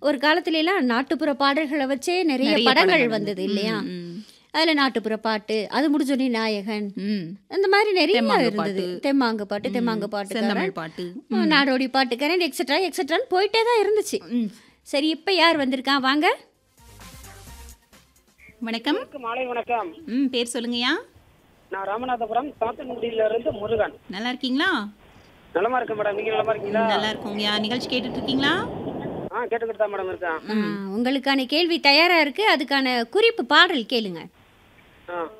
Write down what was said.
ஒரு காலத்துல எல்லாம் நாட்டுப்புற பாடல்களை வச்சே நிறைய நிறைய படங்கள் படங்கள் வந்தது வந்து. இல்லையா ம், ம். அதுல நாட்டுப்புற பாட்டு அது முடிஞ்சோடனே நாயகன் ம். அந்த மாதிரி நிறைய தெம்மாங்கு இருந்தது பாட்டு. தெம்மாங்கு பாட்டு ம். தெம்மாங்கு பாட்டு செந்தமிழ் பாட்டு நாடோடி பாட்டுக்காரன் எக்ஸட்ரா எக்ஸட்ரான்னு போயிட்டே தான் இருந்துச்சு ம். சரி இப்போ யார் வந்திருக்கான் வாங்க வணக்கம் வணக்கம், மாலை வணக்கம் ம் பேர் சொல்லுங்கய்யா நான் ராமநாதபுரம் சாத்தன்குடியில இருந்து முருகன் நல்லா இருக்கீங்களா நலமா இருக்கேன் மேடம் நீங்க நலமா இருக்கீங்களா நல்லா இருக்கோங்கய்யா நிகழ்ச்சி கேட்டுட்டு இருக்கீங்களா ஆ கேட்டுக்கிட்டு தான் மேடம் இருக்கேன் ஆ, உங்களுக்கான கேள்வி தயாரா இருக்கு அதுக்கான குறிப்பு பாடல் கேளுங்க ஆ